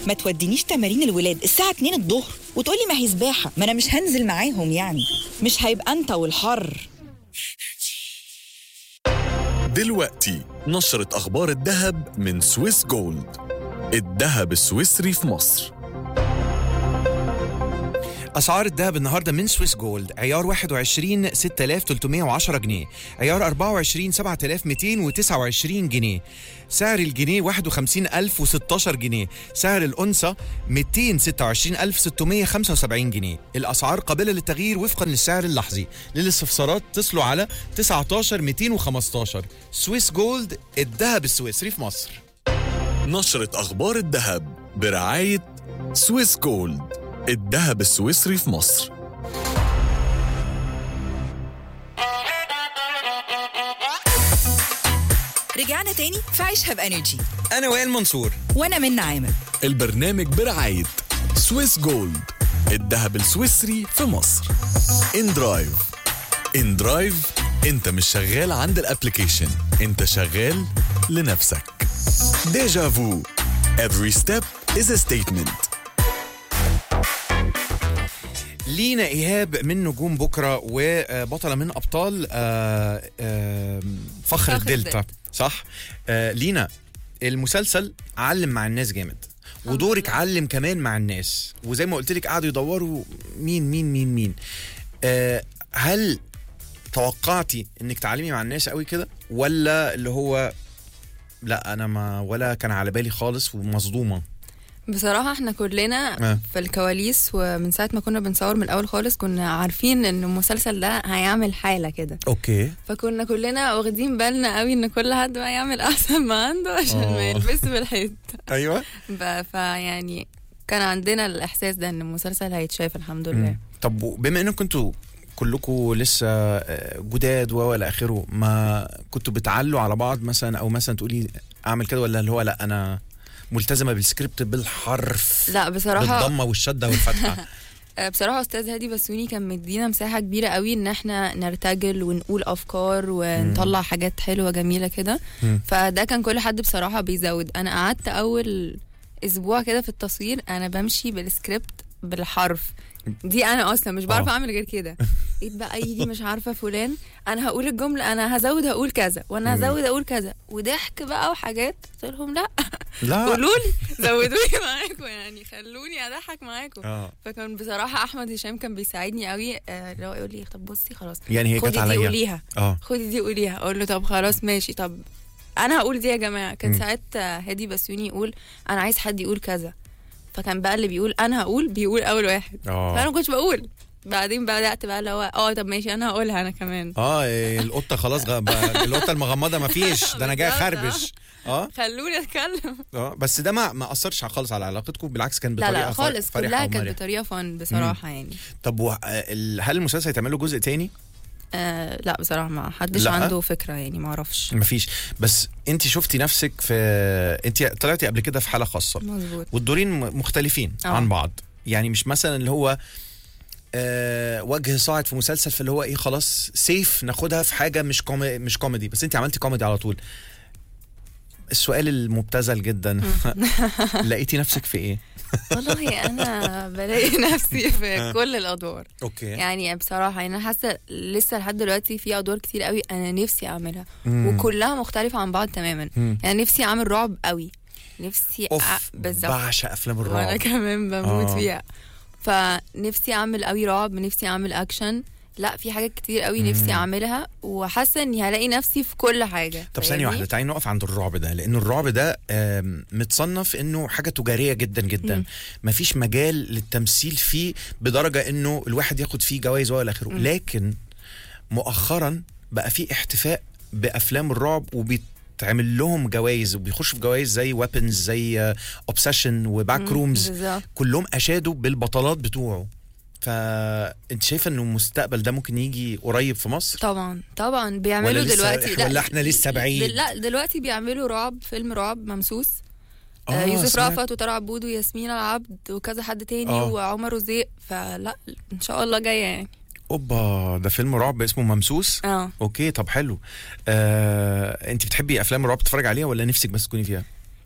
ما تودينيش تمارين الولاد الساعة 2 الظهر وتقولي ما هي سباحة ما أنا مش هنزل معاهم يعني مش هيبقى أنت والحر دلوقتي نشرة أخبار الذهب من سويس جولد الذهب السويسري في مصر اسعار الذهب النهارده من سويس جولد عيار 21 6310 جنيه عيار 24 7229 جنيه سعر الجنيه 51016 جنيه سعر الأنصة 226675 جنيه الأسعار قابلة للتغيير وفقا للسعر اللحظي للاستفسارات اتصلوا على 19 215 سويس جولد الذهب السويسري في مصر نشرة أخبار الذهب برعاية سويس جولد الذهب السويسري في مصر رجعنا تاني في عيشها بانرجي أنا وائل منصور وانا من عامر البرنامج برعاية سويس جولد الذهب السويسري في مصر ان درايف ان درايف انت مش شغال عند الابليكيشن انت شغال لنفسك ديجا فو every step is a statement لينا إيهاب من نجوم بكرة وبطلة من أبطال آه، آه، فخر فخر الدلتا الدلتا. صح آه، لينا المسلسل علم مع الناس جامد ودورك علم كمان مع الناس وزي ما قلت لك قعدوا يدوروا مين مين مين مين آه، هل توقعتي انك تعلمي مع الناس قوي كده ولا اللي هو لا انا ما ولا كان على بالي خالص ومصدومه بصراحة احنا كلنا آه. في الكواليس ومن ساعة ما كنا بنصور من الأول خالص كنا عارفين إن المسلسل ده هيعمل حالة كده اوكي فكنا كلنا واخدين بالنا قوي إن كل حد بقى يعمل أحسن ما عنده عشان آه. ما يلبس في الحيط ايوه ب- فيعني كان عندنا الإحساس ده إن المسلسل هيتشاف الحمد لله مم. طب بما انكم كنتوا كلكم لسه آه، جداد والى اخره ما كنتوا بتعلوا على بعض مثلا او مثلا تقولي اعمل كده ولا اللي هو لا انا ملتزمه بالسكريبت بالحرف لا بصراحة بالضمه والشده والفتحه آه، بصراحة أستاذ هادي بسوني كان مدينا مساحة كبيرة قوي إن احنا نرتجل ونقول أفكار ونطلع حاجات حلوة جميلة كده مم. فده كان كل حد بصراحة بيزود أنا قعدت أول أسبوع كده في التصوير أنا بمشي بالسكريبت بالحرف دي انا اصلا مش بعرف آه. اعمل غير كده ايه بقى يجي مش عارفه فلان انا هقول الجمله انا هزود هقول كذا وانا مم. هزود اقول كذا وضحك بقى وحاجات قلت لهم لا لا قولوا لي زودوا لي معاكم يعني خلوني اضحك معاكم اه فكان بصراحه احمد هشام كان بيساعدني قوي آه، اللي هو يقول لي طب بصي خلاص يعني هي خدي جت دي عليا قوليها اه خدي دي قوليها اقول له طب خلاص ماشي طب انا هقول دي يا جماعه كان مم. ساعات آه، هادي بسيوني يقول انا عايز حد يقول كذا فكان بقى اللي بيقول انا هقول بيقول اول واحد فانا اه ما كنتش بقول بعدين بدات بقى اللي هو اه طب ماشي انا هقولها انا كمان اه إيه، القطه خلاص غ... بقى- القطه المغمضه ما فيش ده انا جاي بالظبط، آه. خربش اه خلوني اتكلم اه بس ده ما ما اثرش خالص على علاقتكم بالعكس كان لا بطريقه لا فر- خالص فرحة كلها كانت ومرحة. بطريقه فن بصراحه يعني طب و... ال- هل المسلسل هيتعمل له جزء تاني؟ آه لا بصراحه ما حدش لا. عنده فكره يعني ما اعرفش مفيش بس انت شفتي نفسك في انت طلعتي قبل كده في حاله خاصه مظبوط والدورين م- مختلفين اه. عن بعض يعني مش مثلا اللي هو آه وجه صاعد في مسلسل فاللي هو ايه خلاص سيف ناخدها في حاجه مش كومي مش كوميدي بس انت عملتي كوميدي على طول السؤال المبتذل جدا لقيتي نفسك في ايه؟ والله انا بلاقي نفسي في كل الادوار اوكي يعني بصراحه يعني انا حاسه لسه لحد دلوقتي في ادوار كتير قوي انا نفسي اعملها مم. وكلها مختلفه عن بعض تماما مم. يعني نفسي اعمل رعب قوي نفسي أ... اوف بالظبط بعشق افلام وانا الرعب كمان بموت آه. فيها فنفسي اعمل قوي رعب نفسي اعمل اكشن لا في حاجات كتير قوي نفسي اعملها وحاسه اني هلاقي نفسي في كل حاجه طب ثانية فاهمني؟ واحدة تعالي نقف عند الرعب ده لأن الرعب ده آم، متصنف إنه حاجة تجارية جدا جدا مم. مفيش مجال للتمثيل فيه بدرجة إنه الواحد ياخد فيه جوائز ولا آخره مم. لكن مؤخرا بقى في احتفاء بأفلام الرعب وبيتعمل لهم جوائز وبيخشوا في جوائز زي ويبنز زي اوبسيشن وباك مم، رومز بالظبط كلهم أشادوا بالبطلات بتوعه فأنت شايفة إنه المستقبل ده ممكن يجي قريب في مصر؟ طبعا طبعا بيعملوا ولا لسه- دلوقتي ولا إحنا لسه بعيد؟ دل- لا دلوقتي بيعملوا رعب فيلم رعب ممسوس آه آه، يوسف سمعت. رأفت وطارق عبود وياسمين العبد وكذا حد تاني آه. وعمر وزيق فلا ان شاء الله جايه يعني اوبا ده فيلم رعب اسمه ممسوس اه اوكي طب حلو آه، انت بتحبي افلام الرعب تتفرج عليها ولا نفسك بس تكوني فيها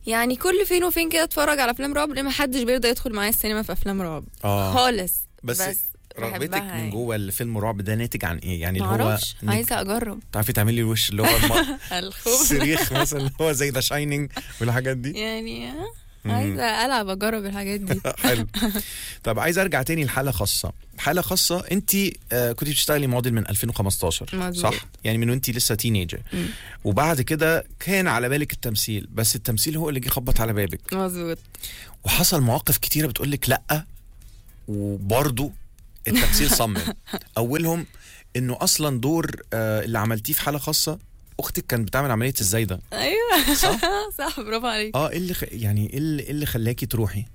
يعني كل فين وفين كده اتفرج على افلام رعب لان ما حدش بيرضى يدخل معايا السينما في افلام رعب اه خالص بس, رغبتك بحبها من يعني. جوه الفيلم الرعب ده ناتج عن ايه يعني اللي هو معرفش إنك عايزه اجرب تعرفي تعملي الوش اللي هو الم- الخوف الصريخ مثلا اللي هو زي ذا شاينينج والحاجات دي يعني آه، عايزه العب اجرب الحاجات دي حلو طب عايز ارجع تاني لحاله خاصه حاله خاصه انت آه كنت بتشتغلي موديل من 2015 مظبوط. صح يعني من وانت لسه تينيجر وبعد كده كان على بالك التمثيل بس التمثيل هو اللي جه خبط على بابك مظبوط وحصل مواقف كتيره بتقول لك لا وبرضه التمثيل صمم اولهم انه اصلا دور آه اللي عملتيه في حاله خاصه اختك كانت بتعمل عمليه الزايده ايوه صح صح برافو عليك اه ايه اللي خ... يعني ايه اللي, إيه اللي خلاكي تروحي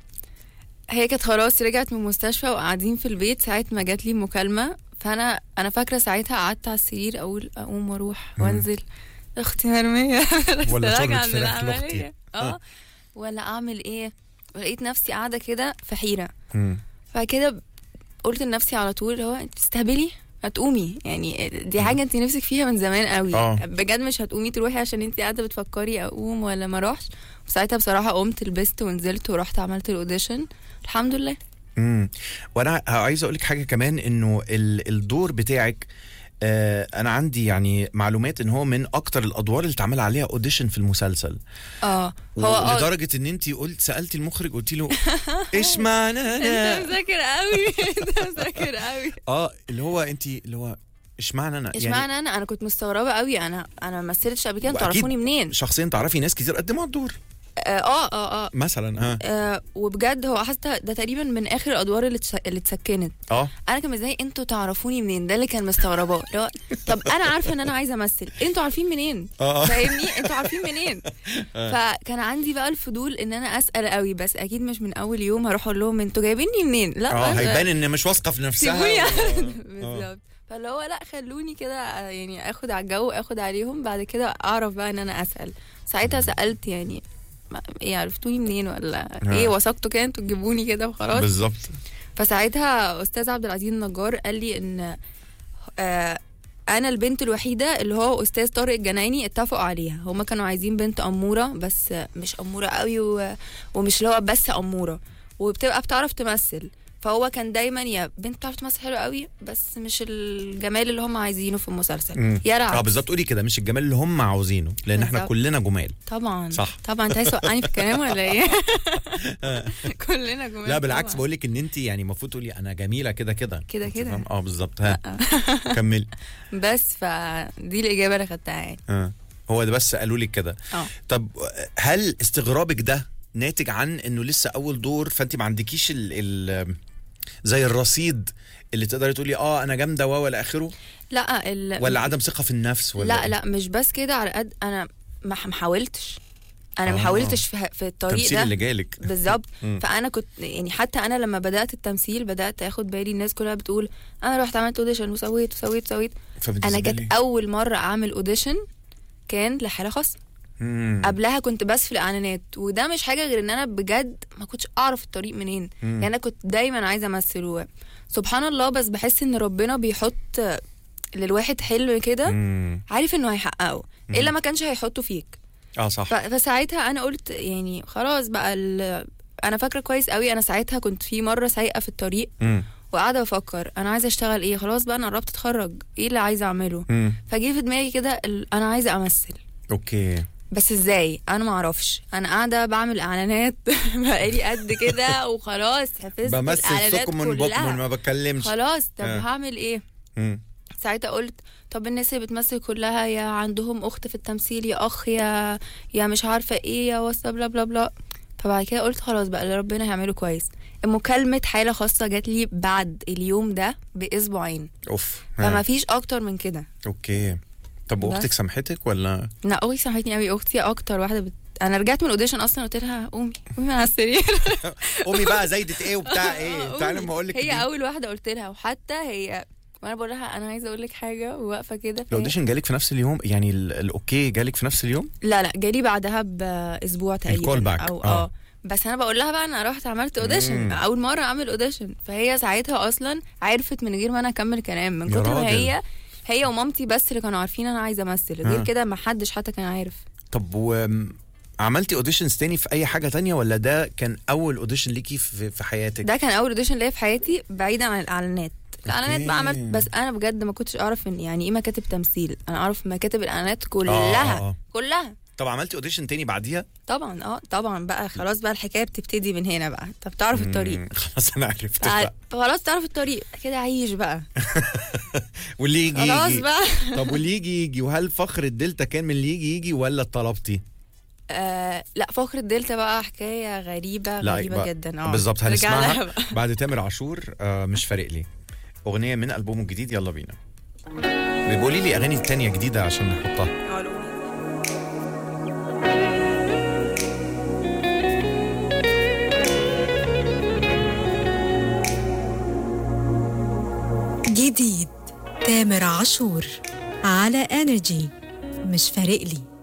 هي كانت خلاص رجعت من المستشفى وقاعدين في البيت ساعة ما جات لي مكالمة فأنا أنا فاكرة ساعتها قعدت على السرير أقول أقوم وأروح وأنزل أختي مرمية لسه ولا راجعة طلبت من فراخ لأختي. العملية. اه ولا أعمل إيه ولقيت نفسي قاعدة كده في حيرة مم. فكده قلت لنفسي على طول هو أنت تستهبلي هتقومي يعني دي حاجة انت نفسك فيها من زمان قوي آه. بجد مش هتقومي تروحي عشان انت قاعدة بتفكري اقوم ولا ما اروحش وساعتها بصراحة قمت لبست ونزلت ورحت عملت الاوديشن الحمد لله امم وانا عايز اقول لك حاجه كمان انه ال- الدور بتاعك آه انا عندي يعني معلومات ان هو من اكتر الادوار اللي اتعمل عليها اوديشن في المسلسل اه هو اه لدرجه ان انت قلت سالتي المخرج قلت له ايش معنى انت انا مذاكر قوي انت مذاكر قوي اه اللي هو انت اللي هو ايش معنى انا ايش معنى انا انا كنت مستغربه قوي انا انا ما مثلتش قبل كده انتوا وأكيد تعرفوني منين شخصيا تعرفي ناس كتير قدموا على الدور اه اه اه, آه. مثلا اه آه وبجد هو حاسه ده تقريبا من اخر الادوار اللي تس- اللي اتسكنت اه انا كان ازاي انتوا تعرفوني منين ده اللي كان مستغرباه اللي هو طب انا عارفه ان انا عايزه امثل انتوا عارفين منين اه آه. فاهمني انتوا عارفين منين فكان عندي بقى الفضول ان انا اسال قوي بس اكيد مش من اول يوم هروح اقول لهم انتوا جايبيني منين لا اه بس- هيبان ان مش واثقه في نفسها سيبوني و- بالظبط فاللي هو لا خلوني كده يعني اخد على الجو اخد عليهم بعد كده اعرف بقى ان انا اسال ساعتها سالت يعني ما- ايه عرفتوني منين ولا ايه وثقتوا كده انتوا تجيبوني كده وخلاص بالظبط فساعتها استاذ عبد العزيز النجار قال لي ان آه انا البنت الوحيده اللي هو استاذ طارق الجنايني اتفقوا عليها هما كانوا عايزين بنت اموره بس مش اموره قوي و... ومش اللي هو بس اموره وبتبقى بتعرف تمثل فهو كان دايما يا بنت بتعرف تمثل حلو قوي بس مش الجمال اللي هم عايزينه في المسلسل مم. يا اه العكس بالظبط قولي كده مش الجمال اللي هم عاوزينه لان احنا بالظبط. كلنا جمال طبعا صح. طبعا انت عايز توقعني في الكلام ولا ايه كلنا جمال لا بالعكس طبعاً. بقول لك ان انت يعني المفروض تقولي انا جميله كده كده كده أنت كده. فاهمة؟ اه بالظبط ها كملي بس فدي الاجابه اللي خدتها يعني اه هو ده بس قالوا لك كده اه طب هل استغرابك ده ناتج عن انه لسه اول دور فانت ما عندكيش ال ال زي الرصيد اللي تقدري تقولي اه انا جامده و ولا اخره لا ال... ولا عدم ثقه في النفس ولا لا إيه؟ لا مش بس كده على قد انا ما ما حاولتش انا ما آه. حاولتش في, في الطريق التمثيل ده اللي جالك بالظبط مم. فانا كنت يعني حتى انا لما بدات التمثيل بدات اخد بالي الناس كلها بتقول انا رحت عملت اوديشن وسويت وسويت وسويت فبالنسبة انا لي- جت اول مره اعمل اوديشن كان لحاله خاصه مم. قبلها كنت بس في الاعلانات وده مش حاجه غير ان انا بجد ما كنتش اعرف الطريق منين مم. يعني انا كنت دايما عايزه امثل و- سبحان الله بس بحس ان ربنا بيحط للواحد حلم كده مم. عارف انه هيحققه الا ما كانش هيحطه فيك اه صح ف- فساعتها انا قلت يعني خلاص بقى ال... انا فاكره كويس قوي انا ساعتها كنت في مره سايقه في الطريق مم. وقاعده بفكر انا عايزه اشتغل ايه خلاص بقى انا قربت اتخرج ايه اللي عايزه اعمله مم. فجه في دماغي كده ال... انا عايزه امثل اوكي بس ازاي انا ما اعرفش انا قاعده بعمل اعلانات بقالي قد كده وخلاص حفظت بمثل الاعلانات سكم من بكم كلها ما بتكلمش خلاص طب آه. هعمل ايه مم. ساعتها قلت طب الناس اللي بتمثل كلها يا عندهم اخت في التمثيل يا اخ يا يا مش عارفه ايه يا واسطه بلا بلا بلا فبعد كده قلت خلاص بقى اللي ربنا هيعمله كويس مكالمة حالة خاصة جات لي بعد اليوم ده بأسبوعين اوف فما ها. فيش أكتر من كده اوكي طب بس. واختك سامحتك ولا لا أختي سامحتني قوي أختي أكتر واحدة بت... أنا رجعت من الأوديشن أصلا قلت لها قومي قومي من على السرير امي بقى زايده ايه وبتاع ايه آه، تعالى قومي. ما اقول لك هي أول واحدة قلت لها وحتى هي وانا بقول لها انا عايزه اقول لك حاجه وواقفه كده فهي- الاوديشن جالك في نفس اليوم يعني ال- الاوكي جالك في نفس اليوم لا لا جالي بعدها باسبوع تقريبا الكول باك، او آه. اه بس انا بقول لها بقى انا رحت عملت مم. اوديشن اول مره اعمل اوديشن فهي ساعتها اصلا عرفت من غير ما انا اكمل كلام من يا كتر ما راجل. هي هي ومامتي بس اللي كانوا عارفين انا عايزه امثل غير آه. كده ما حدش حتى كان عارف طب و عملتي اوديشنز تاني في اي حاجه تانية ولا ده كان اول اوديشن ليكي في, في حياتك ده كان اول اوديشن ليا في حياتي بعيدا عن الاعلانات الاعلانات بقى عملت أوكي. بس انا بجد ما كنتش اعرف ان يعني ايه مكاتب تمثيل انا اعرف مكاتب الاعلانات آه، كلها آه. كلها طب عملتي اوديشن تاني بعديها طبعا اه طبعا بقى خلاص بقى الحكايه بتبتدي من هنا بقى طب تعرف الطريق مم، خلاص انا عرفت تع- بقى. خلاص تعرف الطريق كده عيش بقى واللي يجي خلاص يجي بقى طب واللي يجي يجي وهل فخر الدلتا كان من اللي يجي يجي ولا طلبتي آه لا فخر الدلتا بقى حكايه غريبه لا، غريبه بقى- جدا اه بالظبط نرجع لها هنسمعها بقى. بعد تامر عاشور آه مش فارق لي اغنيه من البومه الجديد يلا بينا بيقولي لي اغاني تانية جديده عشان نحطها اه الأغنية دي. جديد تامر عاشور على انرجي مش فارق لي